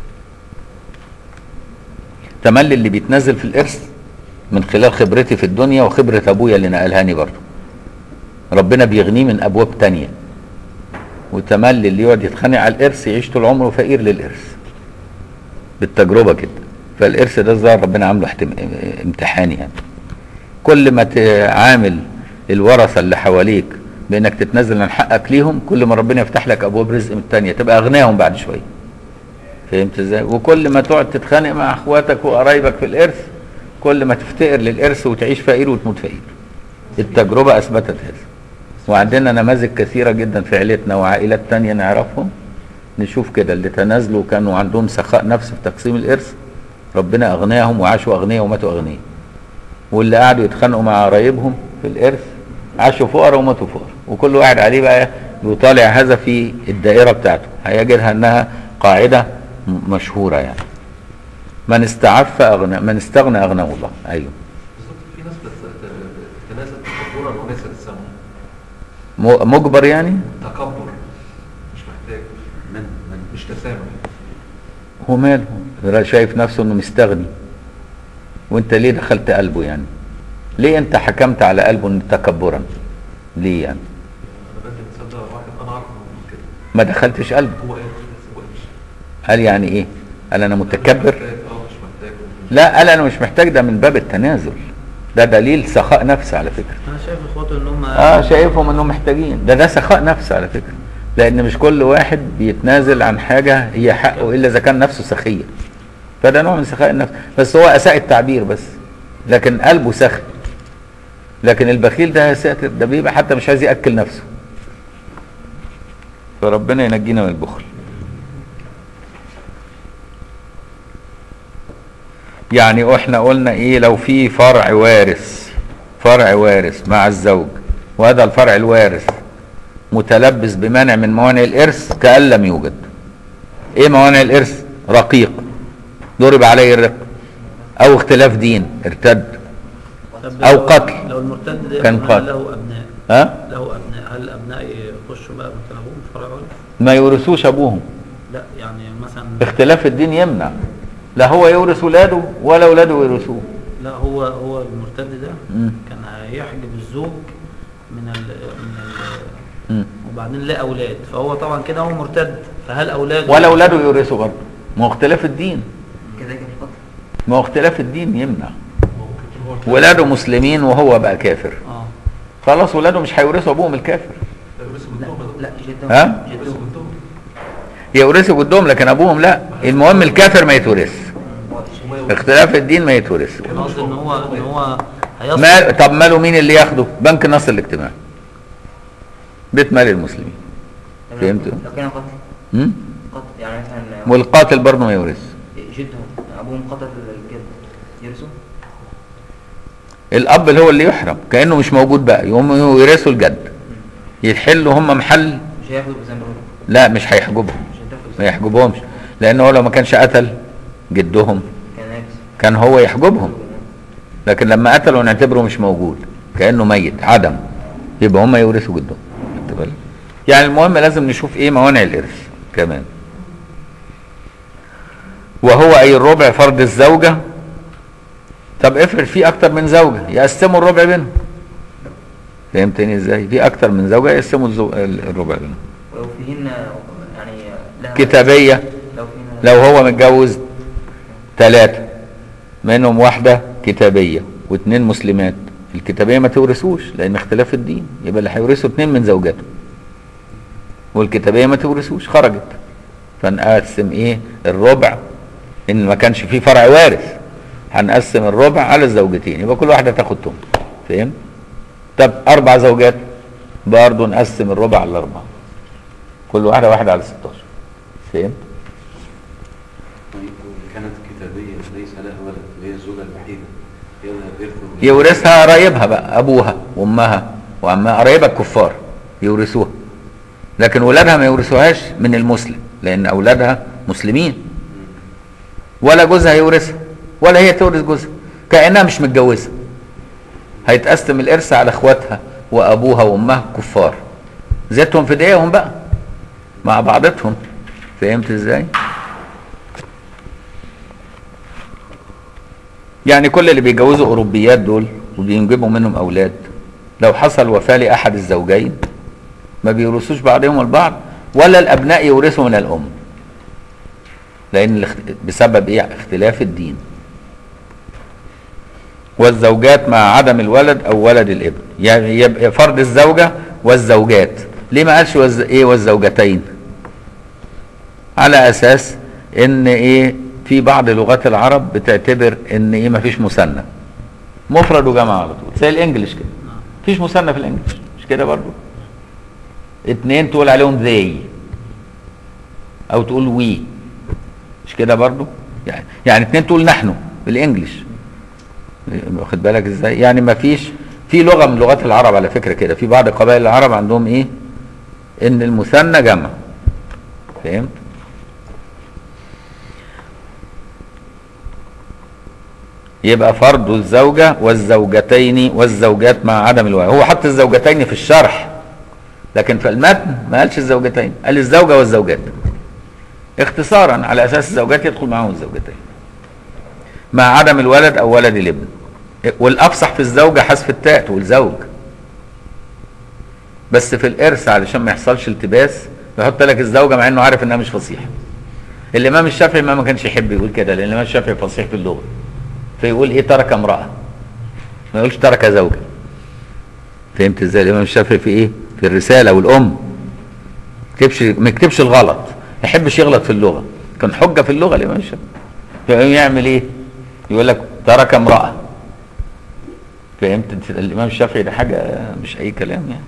تملي اللي بيتنازل في الارث من خلال خبرتي في الدنيا وخبره ابويا اللي نقلهاني برضه ربنا بيغنيه من ابواب تانية وتملي اللي يقعد يتخانق على الارث يعيش طول عمره فقير للارث بالتجربه كده فالارث ده الظاهر ربنا عامله احتم- امتحان يعني كل ما تعامل الورثه اللي حواليك بانك تتنازل عن حقك ليهم كل ما ربنا يفتح لك ابواب رزق من التانية تبقى اغنياهم بعد شويه فهمت ازاي وكل ما تقعد تتخانق مع اخواتك وقرايبك في الارث كل ما تفتقر للارث وتعيش فقير وتموت فقير التجربه اثبتت هذا وعندنا نماذج كثيره جدا في عيلتنا وعائلات تانية نعرفهم نشوف كده اللي تنازلوا كانوا عندهم سخاء نفس في تقسيم الارث ربنا اغناهم وعاشوا اغنياء وماتوا اغنياء واللي قعدوا يتخانقوا مع قرايبهم في الارث عاشوا فقراء وماتوا فقراء وكل واحد عليه بقى يطالع هذا في الدائره بتاعته هيجدها انها قاعده م- مشهوره يعني من استعف اغنى من استغنى اغناه الله ايوه بالظبط في ناس بت- بتتنازل تكبرا وليس للسمع م- مجبر يعني تكبر مش محتاج من من مش تسامح هو ماله را- شايف نفسه انه مستغني وانت ليه دخلت قلبه يعني ليه انت حكمت على قلبه ان تكبرا ليه يعني انا بدي مثال ده واحد انا عارفه موجود كده ما دخلتش قلبه هو قال هو مش قال يعني ايه قال انا متكبر مش محتاج اه مش محتاج لا قال انا مش محتاج ده من باب التنازل ده دليل سخاء نفس على فكره انا شايف اخواته ان هم اه شايفهم انهم محتاجين ده ده سخاء نفس على فكره لان مش كل واحد بيتنازل عن حاجه هي حقه الا اذا كان نفسه سخيه فده نوع من سخاء النفس بس هو اساء التعبير بس لكن قلبه سخي لكن البخيل ده يا ساتر ده بيبقى حتى مش عايز ياكل نفسه فربنا ينجينا من البخل يعني احنا قلنا ايه لو في فرع وارث فرع وارث مع الزوج وهذا الفرع الوارث متلبس بمانع من موانع الارث كأن لم يوجد ايه موانع الارث رقيق ضرب عليه الرق او اختلاف دين ارتد طب أو لو- قتل. لو المرتد ده كان يكون قتل. له ابناء ها له ابناء هل الابناء يخشوا بقى مكان ابوهم في فرع وارث؟ ما يورثوش ابوهم لا يعني مثلا اختلاف الدين يمنع لا هو يورث ولاده ولا ولاده يورثوه لا هو هو المرتد ده مم. كان هيحجب الزوج من ال من ال مم. وبعدين ليه اولاد فهو طبعا كده هو مرتد فهل اولاده ولا ولاده يورثوا برضه ما هو اختلاف الدين كده كده القتل ما هو اختلاف الدين يمنع ممكن يكون هو ولاده مسلمين وهو بقى كافر اه خلاص ولاده مش هيورثوا ابوهم الكافر يورثوا لا جدهم لا جدهم ها؟ يورثوا جدهم جدهم يورثوا جدهم لكن ابوهم لا المهم الكافر ما يتورث وما يورثوا اختلاف الدين ما يتورث انا قصدي ان هو ان هو هيصل ما طب ماله مين اللي ياخده بنك النصر الاجتماعي بيت مال المسلمين لو- فهمت؟ لو كان قتل م? قتل يعني مثلا والقاتل برضه ما يورث جدهم ابوهم قتل الجد يرثوا الاب اللي هو اللي يحرم كانه مش موجود بقى يقوم يورثوا الجد يحلوا هم محل مش هياخدوا بذنبهم لا مش هيحجبهم مش هيتاخدوا ما يحجبهمش لان هو لو ما كانش قتل جدهم كان ناقص كان هو يحجبهم لكن لما قتلوا نعتبره مش موجود كانه ميت عدم يبقى هم يورثوا جدهم خدت بالك؟ يعني المهم لازم نشوف ايه موانع الارث كمان وهو اي الربع فرض الزوجه طب افرض في اكتر من زوجه يقسموا الربع بينهم فهمتني ازاي في اكتر من زوجه يقسموا الزو... الربع ده ولو فيهن يعني لها كتابيه لو فيهن لو هو متجوز ثلاثة منهم واحدة كتابية واثنين مسلمات الكتابية ما تورثوش لأن اختلاف الدين يبقى اللي هيورثوا اثنين من زوجاته والكتابية ما تورثوش خرجت فنقسم ايه الربع ان ما كانش فيه فرع وارث هنقسم الربع على الزوجتين يبقى كل واحدة تاخد تمن فهمت طب أربع زوجات برضه نقسم الربع على الأربعة كل واحدة واحدة على 16 فهمت طيب وإن كانت كتابية ليس لها ولد وهي الزوجة الوحيدة هي لها إرث ولا- يورثها قرايبها بقى ابوها وامها وعمها قرايبها الكفار يورثوها لكن ولادها ما يورثوهاش من المسلم لان اولادها مسلمين ولا جوزها يورثها ولا هي تورث جوزها كانها مش متجوزه هيتقسم الارث على اخواتها وابوها وامها كفار زيتهم في دقيقهم بقى مع بعضتهم فهمت ازاي يعني كل اللي بيجوزوا اوروبيات دول وبينجبوا منهم اولاد لو حصل وفاه لاحد الزوجين ما بيورثوش بعضهم البعض ولا الابناء يورثوا من الام لان الاخت- بسبب ايه اختلاف الدين والزوجات مع عدم الولد او ولد الابن يعني يبقى فرض الزوجه والزوجات ليه ما قالش والز... ايه والزوجتين على اساس ان ايه في بعض لغات العرب بتعتبر ان ايه ما فيش مثنى مفرد وجمع على طول زي الانجليش كده مفيش مثنى في الانجليش مش كده برضو اتنين تقول عليهم ذي او تقول وي مش كده برضو يعني يعني اتنين تقول نحن بالانجليش واخد بالك ازاي يعني ما فيش في لغه من لغات العرب على فكره كده في بعض قبائل العرب عندهم ايه ان المثنى جمع فهمت يبقى فرض الزوجة والزوجتين والزوجات مع عدم الولاء هو حط الزوجتين في الشرح لكن في المتن ما قالش الزوجتين قال الزوجة والزوجات اختصارا على اساس الزوجات يدخل معهم الزوجتين مع عدم الولد او ولد الابن والافصح في الزوجة حذف التاء تقول زوج بس في الارث علشان ما يحصلش التباس يحط لك الزوجة مع انه عارف انها مش فصيحة الامام الشافعي ما ما كانش يحب يقول كده لان الامام الشافعي فصيح في اللغة فيقول ايه ترك امرأة ما يقولش ترك زوجة فهمت ازاي الامام الشافعي في ايه في الرسالة والام كتبش ما يكتبش الغلط ما يحبش يغلط في اللغة كان حجة في اللغة الامام الشافعي فيقوم يعمل ايه يقول لك ترك امرأة فهمت الامام الشافعي ده حاجة مش اي كلام يعني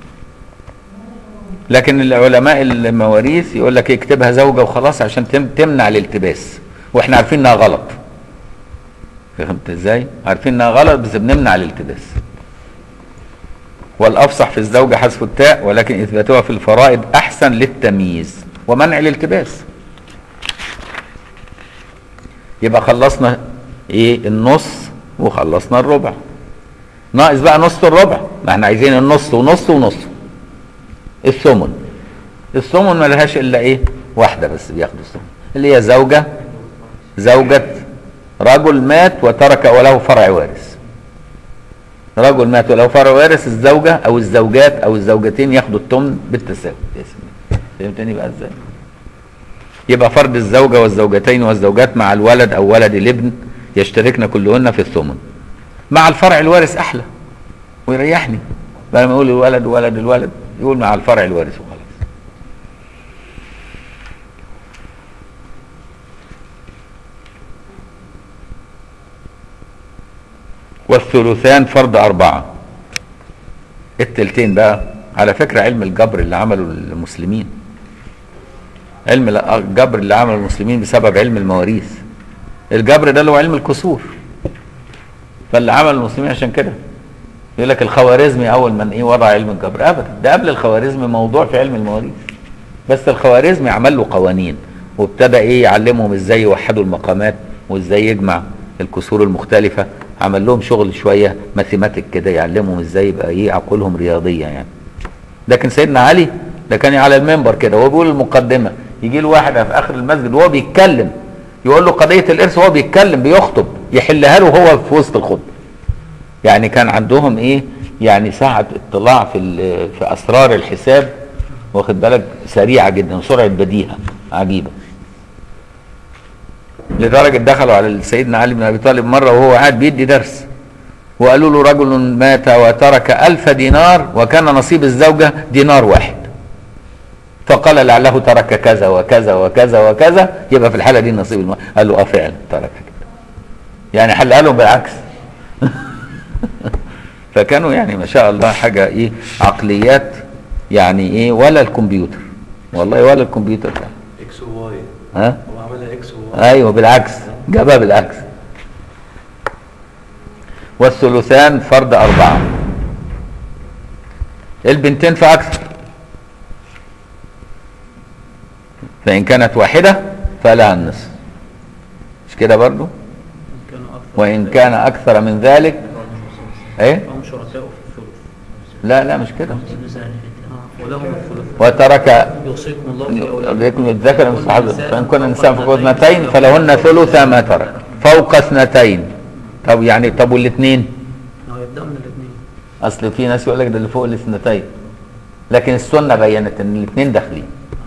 لكن العلماء المواريث يقول لك اكتبها زوجة وخلاص عشان تم تمنع الالتباس واحنا عارفين انها غلط فهمت ازاي؟ عارفين انها غلط بس بنمنع الالتباس. والافصح في الزوجه حذف التاء ولكن اثباتها في الفرائض احسن للتمييز ومنع الالتباس. يبقى خلصنا ايه النص وخلصنا الربع. ناقص بقى نص الربع ما احنا عايزين النص ونص ونص. الثمن. الثمن ما لهاش الا ايه؟ واحده بس بياخدوا الثمن اللي هي زوجه زوجة رجل مات وترك وله فرع وارث رجل مات وله فرع وارث الزوجة أو الزوجات أو الزوجتين ياخدوا التمن بالتساوي فهمتني بقى ازاي؟ يبقى فرض الزوجة والزوجتين والزوجات مع الولد أو ولد الابن يشتركن كلهن في الثمن مع الفرع الوارث أحلى ويريحني بدل ما يقول الولد ولد الولد يقول مع الفرع الوارث وخلاص والثلثان فرض أربعة التلتين بقى على فكرة علم الجبر اللي عمله المسلمين علم الجبر اللي عمله المسلمين بسبب علم المواريث الجبر ده اللي هو علم الكسور فاللي عمل المسلمين عشان كده يقول لك الخوارزمي اول من ايه وضع علم الجبر ابدا ده قبل الخوارزمي موضوع في علم المواريث بس الخوارزمي عمل له قوانين وابتدى ايه يعلمهم ازاي يوحدوا المقامات وازاي يجمع الكسور المختلفه عمل لهم شغل شويه ماثيماتيك كده يعلمهم ازاي يبقى ايه عقولهم رياضيه يعني لكن سيدنا علي ده كان على المنبر كده وهو بيقول المقدمه يجي له واحد في اخر المسجد وهو بيتكلم يقول له قضيه الارث وهو بيتكلم بيخطب يحلها له هو في وسط الخطبه يعني كان عندهم ايه يعني ساعة اطلاع في ال- في اسرار الحساب واخد بالك سريعة جدا سرعة بديهة عجيبة لدرجة دخلوا على سيدنا علي بن ابي طالب مرة وهو قاعد بيدي درس وقالوا له رجل مات وترك ألف دينار وكان نصيب الزوجة دينار واحد فقال لعله ترك كذا وكذا وكذا وكذا يبقى في الحالة دي نصيب المال قال له اه فعلا ترك كده يعني حلها لهم بالعكس فكانوا يعني ما شاء الله حاجة ايه عقليات يعني ايه ولا الكمبيوتر والله ولا الكمبيوتر ده. اكس وواي ها هو عملها اكس وواي ايوه بالعكس جابها بالعكس والثلثان فرد اربعه البنتين فاكثر فان كانت واحده فلها النصف مش كده برضو كانوا أكثر وان كان اكثر من ذلك ايه هم شركاء في الثلث لا لا مش كده آه، ولهم الثلث وترك يوصيكم الله في أولادكم عليكم الذكر مثل حظ فان كنا نساء فوق اثنتين فلهن ثلث ما ترك فوق اثنتين طب يعني طب والاثنين هو يبدأ من الاثنين اصل في ناس يقول لك ده اللي فوق الاثنتين لكن السنه بينت ان الاثنين داخلين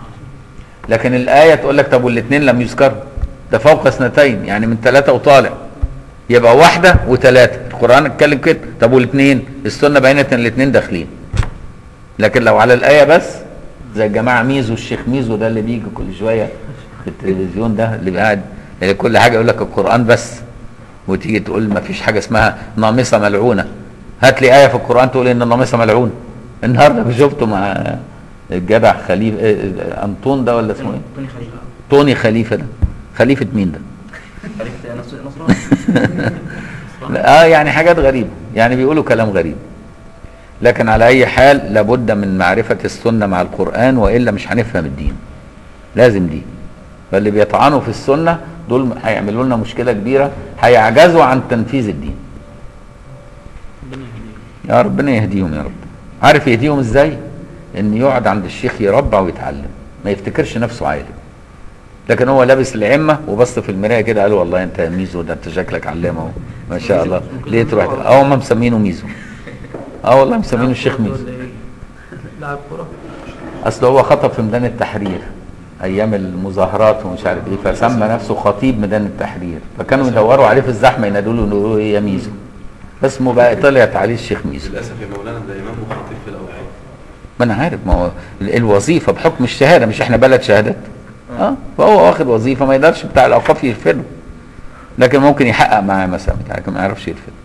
لكن الايه تقول لك طب والاثنين لم يذكروا ده فوق اثنتين يعني من ثلاثه وطالع يبقى واحده وثلاثه القران اتكلم كده طب والاثنين السنه بينت ان الاثنين داخلين لكن لو على الايه بس زي الجماعه ميزو الشيخ ميزو ده اللي بيجي كل شويه في التلفزيون ده اللي قاعد اللي كل حاجه يقول لك القران بس وتيجي تقول ما فيش حاجه اسمها نامصه ملعونه هات لي ايه في القران تقول ان النامصه ملعونه النهارده شفته مع الجدع خليفه انطون ده ولا اسمه ايه؟ توني خليفه توني خليفه ده خليفه مين ده؟ خليفه نصر نصراني لا، اه يعني حاجات غريبه يعني بيقولوا كلام غريب لكن على اي حال لابد من معرفه السنه مع القران والا مش هنفهم الدين لازم دي فاللي بيطعنوا في السنه دول هيعملوا لنا مشكله كبيره هيعجزوا عن تنفيذ الدين ربنا يهديهم يا ربنا يهديهم يا رب عارف يهديهم ازاي ان يقعد عند الشيخ يربع ويتعلم ما يفتكرش نفسه عالم لكن هو لابس العمه وبص في المرايه كده قال والله انت يا ميزو ده انت شكلك علامه اهو ما شاء الله ليه تروح اه هم مسمينه ميزو اه والله مسمينه الشيخ ميزو ولا إيه؟ لاعب كرة اصل هو خطب في ميدان التحرير ايام المظاهرات ومش عارف ايه فسمى نفسه خطيب ميدان التحرير فكانوا يدوروا عليه في الزحمه ينادوا له يقولوا ايه يا ميزو اسمه بقى طلعت عليه الشيخ ميزو للاسف يا مولانا ده امام وخطيب في الاوقات ما انا عارف ما هو ال- الوظيفه بحكم الشهاده مش احنا بلد شهادات اه فهو واخد وظيفه ما يقدرش بتاع الاوقاف يرفضه لكن ممكن يحقق معاه مثلا لكن ما يعرفش يرفض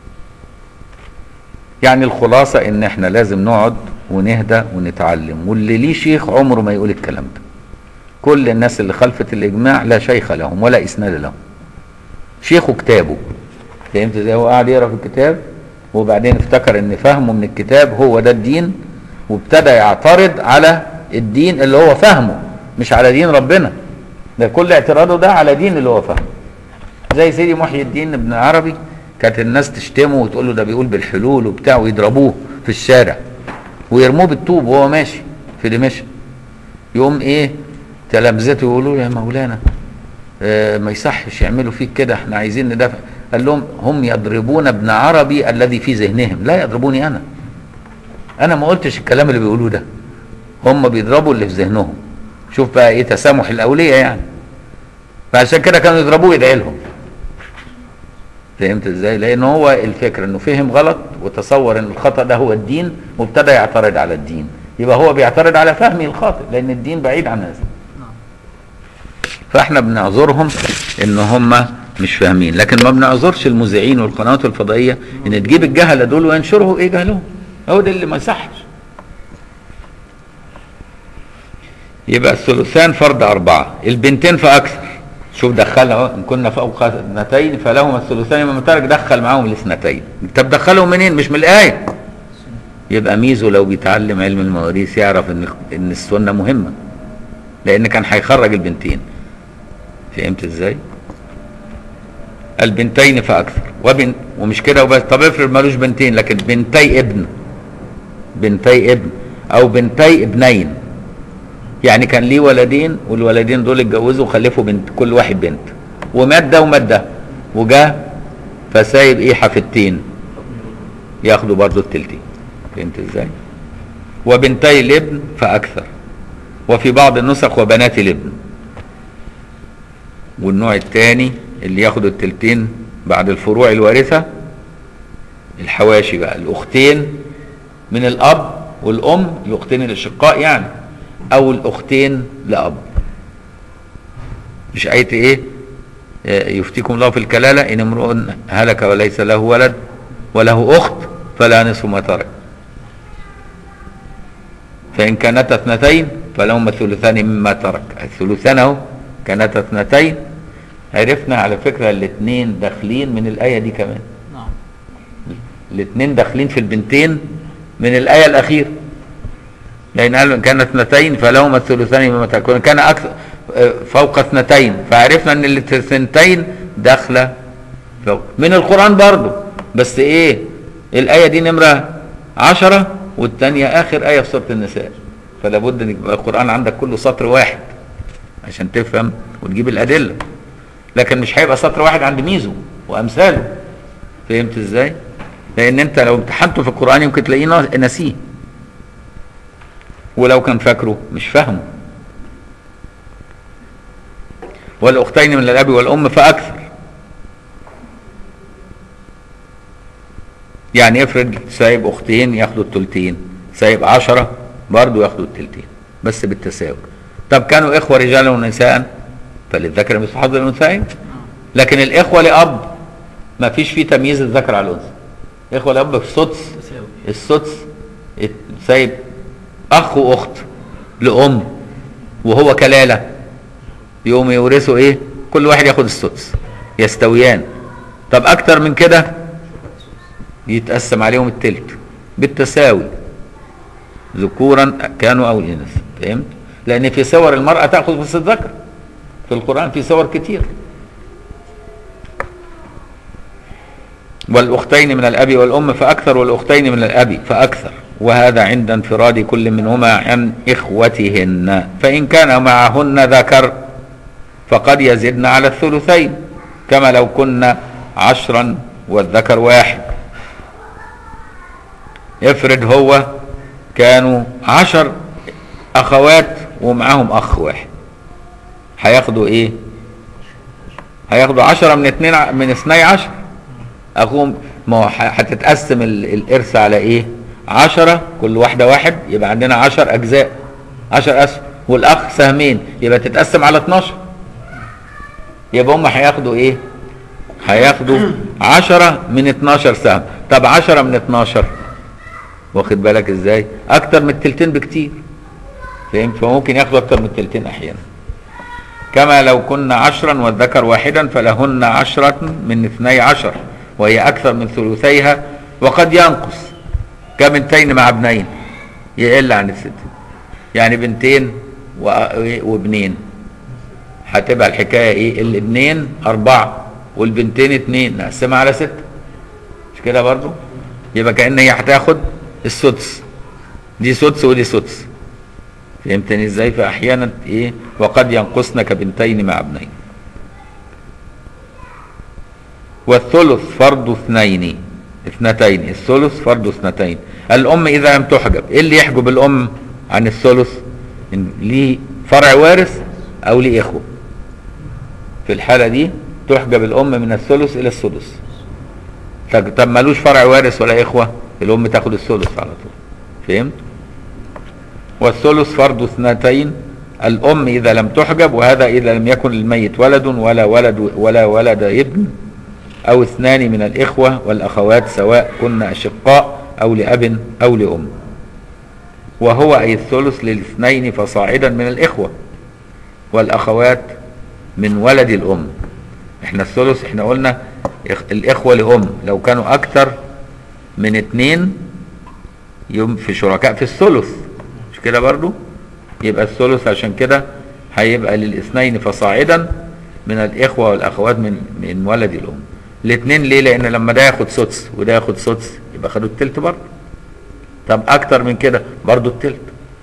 يعني الخلاصه ان احنا لازم نقعد ونهدى ونتعلم واللي ليه شيخ عمره ما يقول الكلام ده كل الناس اللي خلفت الاجماع لا شيخ لهم ولا اسناد لهم شيخه كتابه فهمت ازاي هو قاعد يقرا في الكتاب وبعدين افتكر ان فهمه من الكتاب هو ده الدين وابتدى يعترض على الدين اللي هو فهمه مش على دين ربنا ده كل اعتراضه ده على دين اللي هو فهمه زي سيدي محي الدين ابن عربي كانت الناس تشتمه وتقول له ده بيقول بالحلول وبتاع ويضربوه في الشارع ويرموه بالطوب وهو ماشي في دمشق يقوم ايه تلامذته يقولوا له يا مولانا آه ما يصحش يعملوا فيك كده احنا عايزين ندافع قال لهم هم يضربون ابن عربي الذي في ذهنهم لا يضربوني انا انا ما قلتش الكلام اللي بيقولوه ده هم بيضربوا اللي في ذهنهم شوف بقى ايه تسامح الاولياء يعني فعشان كده كانوا يضربوه يدعي لهم فهمت ازاي لان هو الفكره انه فهم غلط وتصور ان الخطا ده هو الدين وابتدى يعترض على الدين يبقى هو بيعترض على فهمه الخاطئ لان الدين بعيد عن هذا فاحنا بنعذرهم ان هم مش فاهمين لكن ما بنعذرش المذيعين والقنوات الفضائيه ان تجيب الجهله دول وينشروا ايه جهلهم هو ده اللي ما يصحش يبقى الثلثان فرض أربعة البنتين فأكثر شوف دخلها اهو، إن كنا فوق اثنتين فلهما الثلثان مما ترك دخل معاهم الاثنتين أنت بتدخلهم منين مش من الآية يبقى ميزو لو بيتعلم علم المواريث يعرف إن إن السنة مهمة لأن كان هيخرج البنتين فهمت إزاي؟ البنتين فأكثر وبن ومش كده وبس طب افرض مالوش بنتين لكن بنتي ابن بنتي ابن أو بنتي ابنين يعني كان ليه ولدين والولدين دول اتجوزوا وخلفوا بنت كل واحد بنت ومات ده ومات ده وجا فسايب ايه حفيدتين ياخدوا برضو التلتين فهمت ازاي وبنتي الابن فاكثر وفي بعض النسخ وبنات الابن والنوع الثاني اللي ياخد التلتين بعد الفروع الوارثة الحواشي بقى الأختين من الأب والأم الأختين الأشقاء يعني أو الأختين لأب مش آية إيه آه، يفتيكم الله في الكلالة إن امرؤ هلك وليس له ولد وله أخت فلا نصف ما ترك فإن كانتا اثنتين فلهما الثلثان مما ترك الثلثان اهو كانتا اثنتين عرفنا على فكرة الاثنين داخلين من الآية دي كمان نعم الاثنين داخلين في البنتين من الآية الأخيرة لأن قال إن كان اثنتين فلهما الثلثان مما ترك وإن كان أكثر آه، فوق اثنتين فعرفنا أن الثنتين داخلة فوق من القرآن برضو بس إيه الآية دي نمرة عشرة والثانية آخر آية في سورة النساء فلا بد أن يبقى القرآن عندك كله سطر واحد عشان تفهم وتجيب الأدلة لكن مش هيبقى سطر واحد عند ميزو وأمثاله فهمت ازاي؟ لأن أنت لو امتحنته في القرآن يمكن تلاقيه نا- ناسيه ولو كان فاكره مش فاهمه والأختين من الأب والأم فأكثر يعني افرض سايب أختين ياخدوا التلتين سايب عشرة برضو ياخدوا التلتين بس بالتساوي طب كانوا إخوة رجالا ونساء فللذكر مثل حظ الأنثيين لكن الإخوة لأب ما فيش فيه تمييز الذكر على الأنثى إخوة لأب في السدس تساوي السدس ات- سايب اخ واخت لام وهو كلاله يقوم يورثوا ايه كل واحد ياخد السدس يستويان طب اكتر من كده يتقسم عليهم التلت بالتساوي ذكورا كانوا او اناث فهمت لان في صور المراه تاخذ بس الذكر في القران في صور كتير والأختين من الأب والأم فأكثر والأختين من الأب فأكثر وهذا عند انفراد كل منهما عن إخوتهن فإن كان معهن ذكر فقد يزدن على الثلثين كما لو كنا عشرا والذكر واحد افرض هو كانوا عشر أخوات ومعاهم أخ واحد هياخدوا إيه؟ هياخدوا عشرة من اتنين ع- من اثني عشر اخوهم ما هو ح- هتتقسم ال- الارث على ايه عشرة كل واحدة واحد يبقى عندنا عشر اجزاء عشر اسهم والاخ سهمين يبقى تتقسم على 12 يبقى هم هياخدوا ايه هياخدوا عشرة من 12 سهم طب عشرة من 12 واخد بالك ازاي اكتر من التلتين بكتير فهمت فممكن ياخدوا اكتر من التلتين احيانا كما لو كنا عشرا والذكر واحدا فلهن عشرة من اثني عشر وهي أكثر من ثلثيها وقد ينقص كبنتين مع ابنين يقل عن الست يعني بنتين و- وابنين هتبقى الحكاية ايه الابنين أربعة والبنتين اتنين نقسمها على ستة مش كده برضو يبقى كأن هي هتاخد السدس دي سدس ودي سدس فهمتني ازاي فاحيانا ايه وقد ينقصن كبنتين مع ابنين والثلث فرض اثنين اثنتين الثلث فرض اثنتين الام اذا لم تحجب ايه اللي يحجب الام عن الثلث إن ليه فرع وارث او ليه اخوه في الحاله دي تحجب الام من الثلث الى السدس طب طب ملوش فرع وارث ولا اخوه الام تاخد الثلث على طول فهمت والثلث فرض اثنتين الأم إذا لم تحجب وهذا إذا لم يكن للميت ولد ولا ولد ولا ولد ابن أو اثنان من الإخوة والأخوات سواء كن أشقاء أو لأب أو لأم وهو أي الثلث للاثنين فصاعدا من الإخوة والأخوات من ولد الأم احنا الثلث احنا قلنا إخ- الإخوة لأم لو كانوا أكثر من اتنين يوم في شركاء في الثلث مش كده برضو يبقى الثلث عشان كده هيبقى للاثنين فصاعدا من الاخوه والاخوات من من ولد الام الاثنين ليه لان لما ده ياخد سدس وده ياخد سدس يبقى خدوا التلت برضه طب اكتر من كده برضه التلت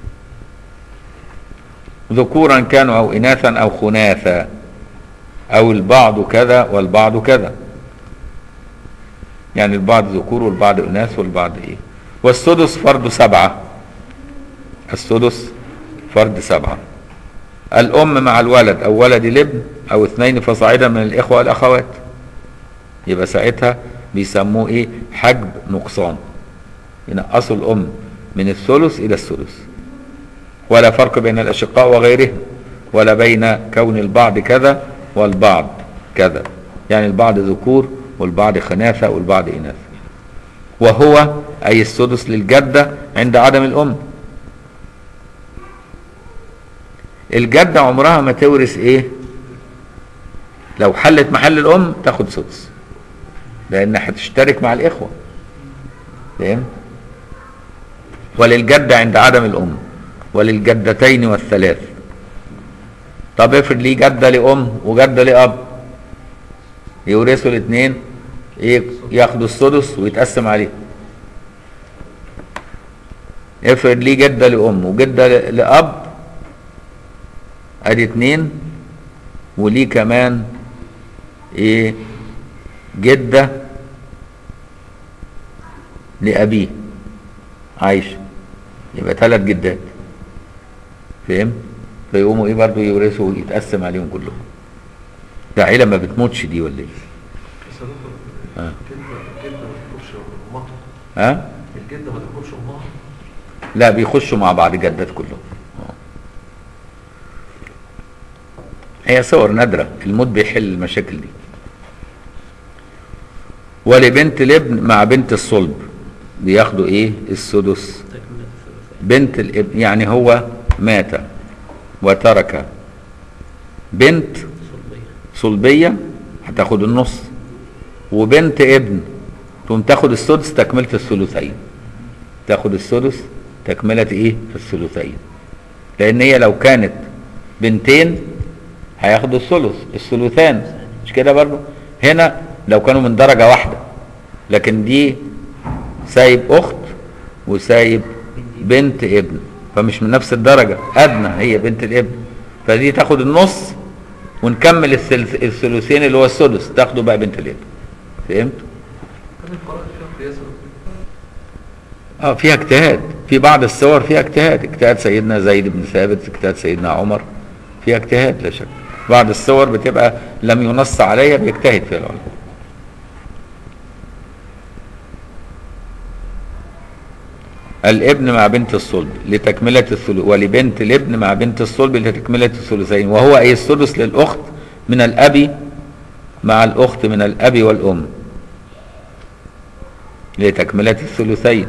ذكورا كانوا او اناثا او خناثا او البعض كذا والبعض كذا يعني البعض ذكور والبعض اناث والبعض ايه والسدس فرد سبعة السدس فرد سبعة الأم مع الولد أو ولد الابن أو اثنين فصاعدا من الإخوة والأخوات يبقى ساعتها بيسموه إيه حجب نقصان ينقصوا الأم من الثلث إلى الثلث ولا فرق بين الأشقاء وغيرهم ولا بين كون البعض كذا والبعض كذا يعني البعض ذكور والبعض خناثة والبعض إناث وهو أي السدس للجدة عند عدم الأم الجدة عمرها ما تورث إيه لو حلت محل الأم تاخد سدس لأن هتشترك مع الإخوة فاهم وللجدة عند عدم الأم وللجدتين والثلاث طب افرض ليه جدة لأم وجدة لأب يورثوا الاثنين ايه ياخدوا السدس ويتقسم عليه افرض ليه جدة لأم وجدة ل- لأب ادي اتنين وليه كمان ايه جدة لأبيه عايشة يبقى ثلاث جدات فاهم فيقوموا ايه برضه يورثوا ويتقسم عليهم كلهم ده عيلة ما بتموتش دي ولا ايه بس يا دكتور آه. الجدة الجدة ما تاكلش امها ها الجدة ما تاكلش امها لا بيخشوا مع بعض جدات كلهم آه. هي صور نادرة الموت بيحل المشاكل دي ولبنت الابن مع بنت الصلب بياخدوا ايه السدس تكملة الثلاثين بنت الابن يعني هو مات وترك بنت صلبية صلبية هتاخد النص وبنت ابن تقوم تاخد السدس تكملة الثلثين تاخد السدس تكملة ايه الثلثين لان هي لو كانت بنتين هياخدوا الثلث الثلثان مش كده برضو هنا لو كانوا من درجة واحدة لكن دي سايب اخت وسايب بنت ابن فمش من نفس الدرجة ادنى هي بنت الابن فدي تاخد النص ونكمل الثلث- الثلثين اللي هو السدس تاخده بقى بنت الابن فهمت؟ كان القرآن فيها قياس يا دكتور اه فيها اجتهاد في بعض الصور فيها اجتهاد اجتهاد سيدنا زيد بن ثابت اجتهاد سيدنا عمر فيها اجتهاد لا شك بعض الصور بتبقى لم ينص عليها بيجتهد فيها العلماء الابن مع بنت الصلب لتكملة الثلث ولبنت الابن مع بنت الصلب لتكملة الثلثين وهو أي السدس للأخت من الأب مع الأخت من الأب والأم لتكملة الثلثين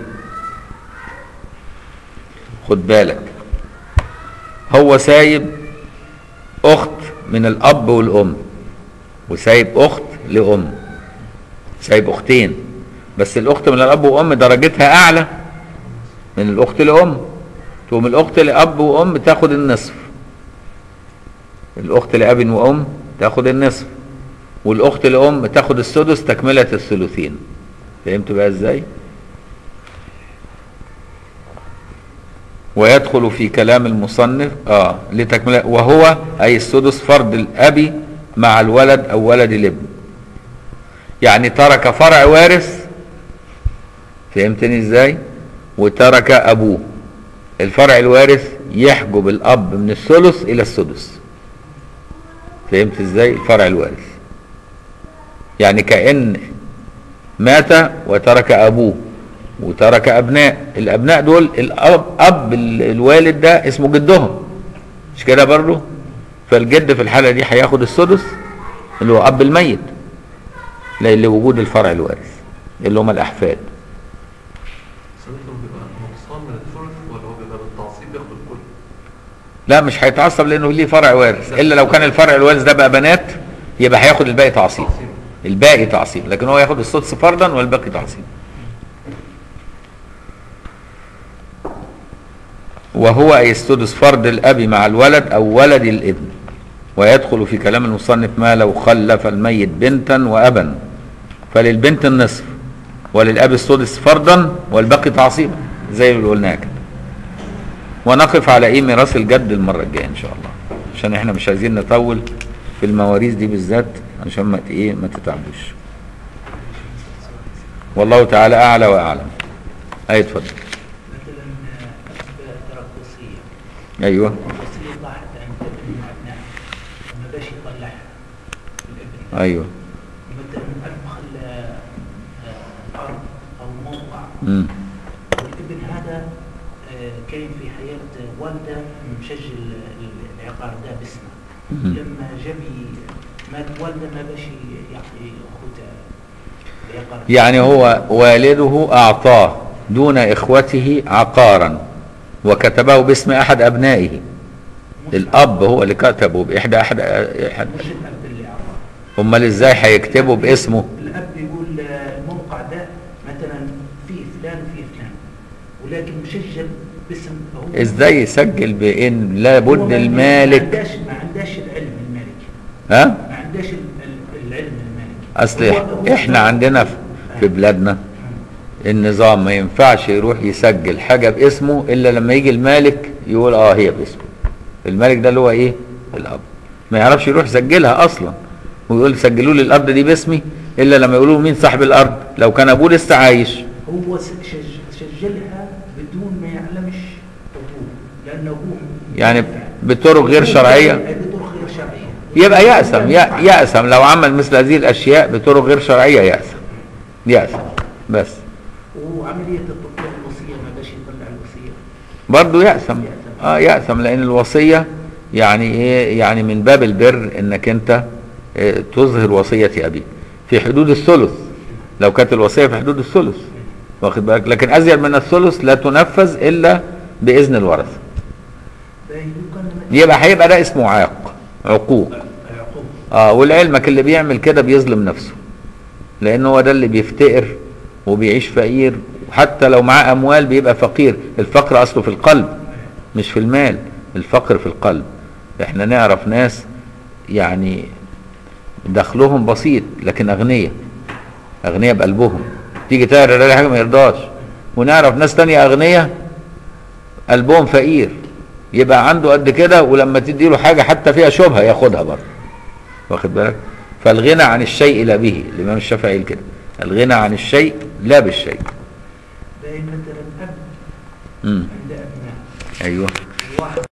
خد بالك هو سايب أخت من الأب والأم وسايب أخت لأم سايب أختين بس الأخت من الأب وأم درجتها أعلى من الأخت لأم تقوم الأخت لأب وأم تاخد النصف الأخت لأب وأم تاخد النصف والأخت لأم تاخد السدس تكملة الثلثين فهمت بقى ازاي ويدخل في كلام المصنف اه لتكملة وهو اي السدس فرض الاب مع الولد او ولد الابن يعني ترك فرع وارث فهمتني ازاي وترك ابوه الفرع الوارث يحجب الاب من الثلث الى السدس فهمت ازاي الفرع الوارث يعني كأن مات وترك ابوه وترك ابناء الابناء دول الاب اب ال- الوالد ده اسمه جدهم مش كده برضه فالجد في الحاله دي هياخد السدس اللي هو اب الميت لا لوجود الفرع الوارث اللي هم الاحفاد بس يا دكتور بيبقى نقصان من الثلث ولا هو بيبقى بالتعصيب ياخد الكل لا مش هيتعصب لانه ليه فرع وارث الا لو كان الفرع الوارث ده بقى بنات يبقى هياخد الباقي تعصيب تعصيب الباقي تعصيب لكن هو ياخد السدس فرضا والباقي تعصيب وهو أي السدس فرض الأب مع الولد أو ولد الابن ويدخل في كلام المصنف ما لو خلف الميت بنتا وأبا فللبنت النصف وللأب السدس فرضا والباقي تعصيبا زي اللي قلناها كده ونقف على ايه ميراث الجد المرة الجاية ان شاء الله عشان احنا مش عايزين نطول في المواريث دي بالذات عشان ما ت- ايه ما تتعبوش والله تعالى اعلى واعلم اي اتفضل مثلا أب ترك وصية ايوه الوصية ضاعت عند ابن من أبنائه ما باش يطلعها الابن ايوه مثلا أب خلى آه، أرض أو موقع امم والابن هذا آه، كان في حياة والده مسجل ال- العقار ده باسمه مم. لما جابي مات والده ما باش يعطي أخوته العقار يعني هو والده اعطاه دون اخوته عقارا وكتبه باسم احد ابنائه الاب هو اللي كتبه باحدى احد احد مش الأب اللي أعطاه امال ازاي هيكتبه باسمه الاب يقول آه، الموقع ده مثلا فيه فلان وفيه فلان ولكن مسجل باسم هو ازاي يسجل بان هو لابد ما- ما المالك عندهاش ما عندهاش العلم المالك ها ما عندهاش ال- ال- العلم المالك اصل هو- هو- احنا عندنا في- في بلادنا النظام ما ينفعش يروح يسجل حاجة باسمه الا لما يجي المالك يقول اه هي باسمه المالك ده اللي هو ايه الاب ما يعرفش يروح يسجلها اصلا ويقول سجلوا لي الارض دي باسمي الا لما يقولوا مين صاحب الارض لو كان ابوه لسه عايش هو س- شج- سجلها بدون ما يعلمش ابوه لانه ابوه يعني بطرق غير شرعية بطرق غير شرعيه يبقى يأسم يأ- يأسم لو عمل مثل هذه الاشياء بطرق غير شرعية يأسم يأسم بس وعمليه التطبيق الوصيه ما باش يطلع الوصيه برضه يأسم اه يأسم لأن الوصية يعني ايه يعني من باب البر انك انت اه تظهر وصية أبيك في حدود الثلث لو كانت الوصية في حدود الثلث واخد بالك لكن أزيد من الثلث لا تنفذ إلا بإذن الورثة باين يمكن يبقى هيبقى ده اسمه عاق عقوق عقوق اه ولعلمك اللي بيعمل كده بيظلم نفسه لان هو ده اللي بيفتقر وبيعيش فقير وحتى لو معاه اموال بيبقى فقير الفقر اصله في القلب مش في المال الفقر في القلب احنا نعرف ناس يعني دخلهم بسيط لكن اغنياء اغنياء بقلبهم تيجي تعرض عليه حاجه ما يرضاش ونعرف ناس تانية اغنياء قلبهم فقير يبقى عنده قد كده ولما تدي له حاجه حتى فيها شبهه ياخدها برضه واخد بالك فالغنى عن الشيء لا به الامام الشافعي قال كده الغنى عن الشيء لا بالشيء باين مثلا اب امم عند ابناء ايوه واحد